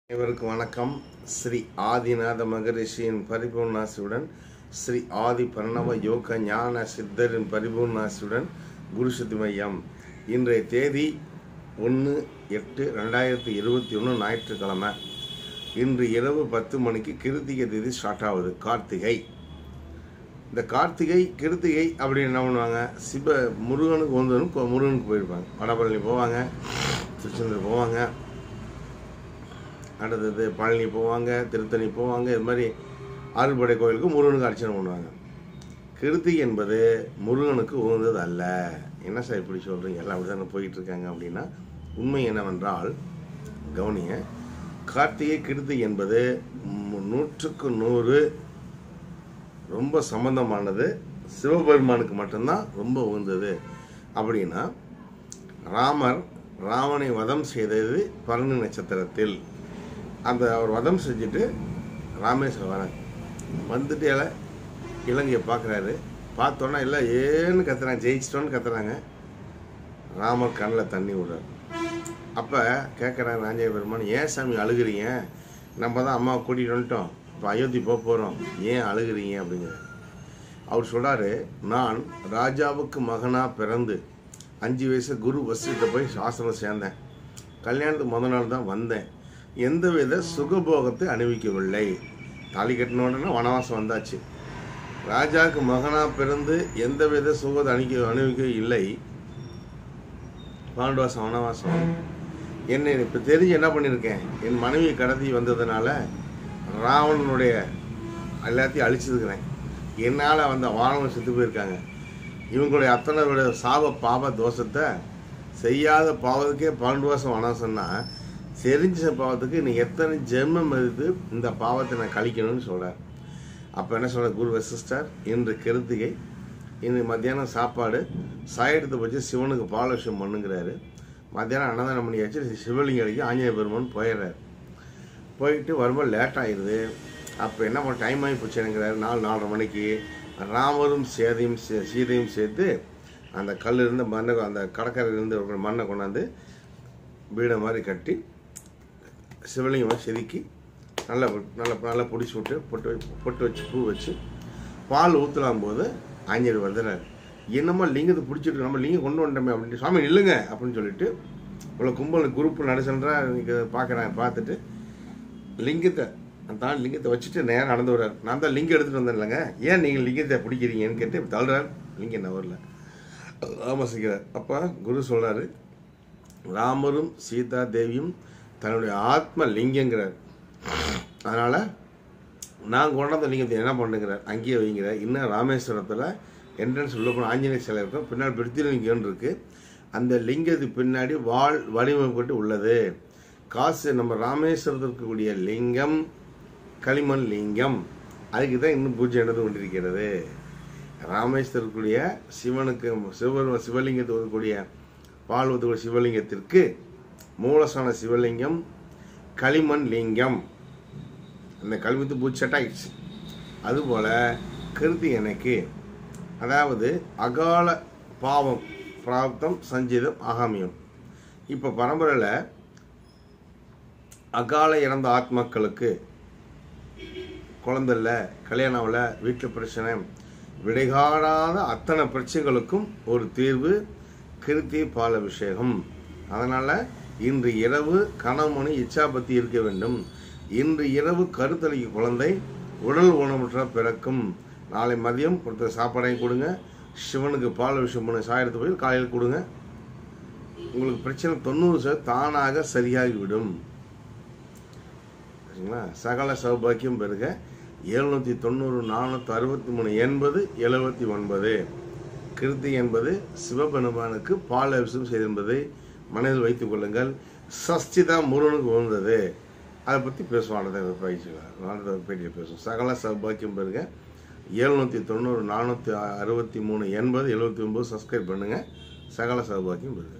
அனைவருக்கும் வணக்கம் ஸ்ரீ ஆதிநாத மகரிஷியின் பரிபூர்ணாசியுடன் ஸ்ரீ ஆதி பிரணவ யோக ஞான சித்தரின் பரிபூர்ணாசியுடன் குரு சுத்தி மையம் இன்றைய தேதி ஒன்று எட்டு ரெண்டாயிரத்தி இருபத்தி ஒன்று ஞாயிற்றுக்கிழமை இன்று இரவு பத்து மணிக்கு கிருத்திகை தேதி ஸ்டார்ட் ஆகுது கார்த்திகை இந்த கார்த்திகை கிருத்திகை அப்படி என்ன பண்ணுவாங்க சிவ முருகனுக்கு வந்தவனும் முருகனுக்கு போயிருப்பாங்க வடபழனி போவாங்க திருச்செந்தூர் போவாங்க அடுத்தது பழனி போவாங்க திருத்தணி போவாங்க இது மாதிரி ஆறுபடை கோயிலுக்கு முருகனுக்கு அர்ச்சனை பண்ணுவாங்க கிருத்திகை என்பது முருகனுக்கு உகந்தது அல்ல என்ன சார் இப்படி சொல்கிறீங்க எல்லாம் அப்படி தானே போயிட்டு இருக்காங்க அப்படின்னா உண்மை என்னவென்றால் கவனிய கார்த்திகை கிருத்திகை என்பது மு- நூற்றுக்கு நூறு ரொம்ப சம்பந்தமானது சிவபெருமானுக்கு மட்டும்தான் ரொம்ப உகந்தது அப்படின்னா ராமர் ராவனை வதம் செய்தது பரணி நட்சத்திரத்தில் அந்த அவர் வதம் செஞ்சுட்டு ராமேஸ்வரம் வராங்க வந்துட்டு இல இலங்கையை பார்க்குறாரு பார்த்தோன்னா எல்லாம் ஏன்னு கத்துறாங்க ஜெயிச்சிட்டோன்னு கத்துறாங்க ராமர் கண்ணில் தண்ணி விடுறாரு அப்போ கேட்குறாங்க ராஞ்சய பெருமான் ஏன் சாமி அழுகுறீங்க நம்ம தான் அம்மாவை கூட்டிகிட்டு வந்துட்டோம் இப்போ அயோத்தி போக போகிறோம் ஏன் அழுகுறீங்க அப்படிங்கிறார் அவர் சொல்றாரு நான் ராஜாவுக்கு மகனாக பிறந்து அஞ்சு வயசு குரு வசிட்ட போய் சாஸ்திரம் சேர்ந்தேன் கல்யாணத்துக்கு முத நாள் தான் வந்தேன் எந்தவித சுகபோகத்தை அணிவிக்கவில்லை தாலி கட்டின உடனே வனவாசம் வந்தாச்சு ராஜாவுக்கு மகனாக பிறந்து எந்தவித சுகத்தை அணிக்க அணிவிக்க இல்லை பாண்டுவாசம் வனவாசம் என்னை இப்போ தெரிஞ்சு என்ன பண்ணியிருக்கேன் என் மனைவி கடத்தி வந்ததுனால ராவணனுடைய எல்லாத்தையும் அழிச்சிருக்கிறேன் என்னால் வந்த வானவன் செத்து போயிருக்காங்க இவங்களுடைய அத்தனை விட சாப பாப தோஷத்தை செய்யாத பாவத்துக்கே பன்னெண்டு வருஷம் வனவாசம்னா தெரிஞ்ச பாவத்துக்கு நீ எத்தனை ஜென்மம் எடுத்து இந்த பாவத்தை நான் கழிக்கணும்னு சொல்கிறார் அப்போ என்ன சொல்ற குரு வசிஷ்டர் இன்று கிருத்திகை இன்று மத்தியானம் சாப்பாடு சாயெடுத்து வச்சு சிவனுக்கு பாலபிஷம் பண்ணுங்கிறாரு மத்தியானம் அன்னதானம் பண்ணியாச்சு சிவலிங்கம் அடிக்க ஆஞ்சநேய பெருமான் போயிடுறாரு போயிட்டு வரும்போது லேட் ஆயிடுது அப்போ என்ன பண்ண டைம் ஆகி போச்சுங்கிறாரு நாலு நாலரை மணிக்கு ராமரும் சேதையும் சே- சீதையும் சேர்த்து அந்த கல் இருந்து மண்ணை அந்த கடற்கரையில இருந்து ஒரு மண்ணை கொண்டாந்து வீடை மாதிரி கட்டி சிவலிங்கம் செதுக்கி நல்லா நல்லா நல்லா பிடிச்சி விட்டு பொட்டு வச்சு பொட்டு வச்சு பூ வச்சு பால் ஊற்றலாம் போது ஆஞ்சநேயர் வருதுறாரு என்னமோ லிங்கத்தை பிடிச்சிட்டு நம்ம லிங்கம் கொண்டு வந்துட்டோமே அப்படின்ட்டு சாமி நில்லுங்க அப்படின்னு சொல்லிட்டு இவ்வளோ கும்பல் குரூப் நடிச்சன்றா இன்னைக்கு பார்க்குறேன் பார்த்துட்டு லிங்கத்தை அந்த ஆள் லிங்கத்தை வச்சுட்டு நேரம் நடந்து வர்றாரு நான் தான் லிங்கம் எடுத்துகிட்டு வந்தேன் இல்லைங்க ஏன் நீங்கள் லிங்கத்தை பிடிக்கிறீங்கன்னு கேட்டு இப்படி தள்ளுறாரு லிங்கம் என்ன வரல ராமசிக்கிறார் அப்போ குரு சொல்கிறாரு ராமரும் சீதா தேவியும் தன்னுடைய ஆத்ம லிங்கங்கிறார் அதனால் நான் கொண்டாந்த லிங்கத்தை என்ன பண்ணுங்கிறார் அங்கேயே வைங்கிறார் இன்னும் ராமேஸ்வரத்தில் என்ட்ரன்ஸ் உள்ள போன ஆஞ்சநேய சிலை இருக்கும் பின்னாடி பிருத்திலிங்கம் இருக்கு அந்த லிங்கத்துக்கு பின்னாடி வால் வடிவமைப்பட்டு உள்ளது காசு நம்ம ராமேஸ்வரத்தில் இருக்கக்கூடிய லிங்கம் களிமண் லிங்கம் அதுக்கு தான் இன்னும் பூஜை நடந்து கொண்டிருக்கிறது ராமேஸ்வரக்கூடிய சிவனுக்கு சிவ சிவலிங்கத்துக்கு இருக்கக்கூடிய பால் ஊற்றக்கூடிய சிவலிங்கத்திற்கு மூலஸ்தான சிவலிங்கம் களிமண் லிங்கம் அந்த களிமத்து பூச்சி செட் ஆயிடுச்சு அதுபோல் கிருத்தி எனக்கு அதாவது அகால பாவம் பிராப்தம் சஞ்சிதம் ஆகாமியம் இப்போ பரம்பரையில் அகால இறந்த ஆத்மாக்களுக்கு குழந்தை இல்லை கல்யாணம் இல்லை வீட்டில் பிரச்சனை விடைகாடாத அத்தனை பிரச்சனைகளுக்கும் ஒரு தீர்வு கிருத்தி பாலாபிஷேகம் அதனால் இன்று இரவு கணவனு இச்சாபத்தி இருக்க வேண்டும் இன்று இரவு கருத்தளிக்கு குழந்தை உடல் ஊனமுற்ற பிறக்கும் நாளை மதியம் ஒருத்தர் சாப்பாடையும் கொடுங்க சிவனுக்கு பால் விஷயம் பண்ண சாயத்து போய் காலையில் கொடுங்க உங்களுக்கு பிரச்சனை தொண்ணூறு சதவீதம் தானாக சரியாகிவிடும் சரிங்களா சகல சௌபாக்கியம் பெருக எழுநூற்றி தொண்ணூறு நானூற்றி அறுபத்தி மூணு எண்பது எழுபத்தி ஒன்பது கிருத்தி என்பது சிவபெருமானுக்கு பால் அபிஷேகம் செய்திருப்பதை மனதில் வைத்துக் கொள்ளுங்கள் சஷ்டி தான் முருகனுக்கு உகந்தது அதை பற்றி பேசுவோம் அடுத்த பயிற்சியில் அடுத்த பேட்டியில் பேசுவோம் சகல சௌபாக்கியம் பெருக எழுநூற்றி தொண்ணூறு நானூற்றி அறுபத்தி மூணு எண்பது எழுபத்தி ஒம்பது சப்ஸ்கிரைப் பண்ணுங்கள் சகல சௌபாக்கியம் பெருக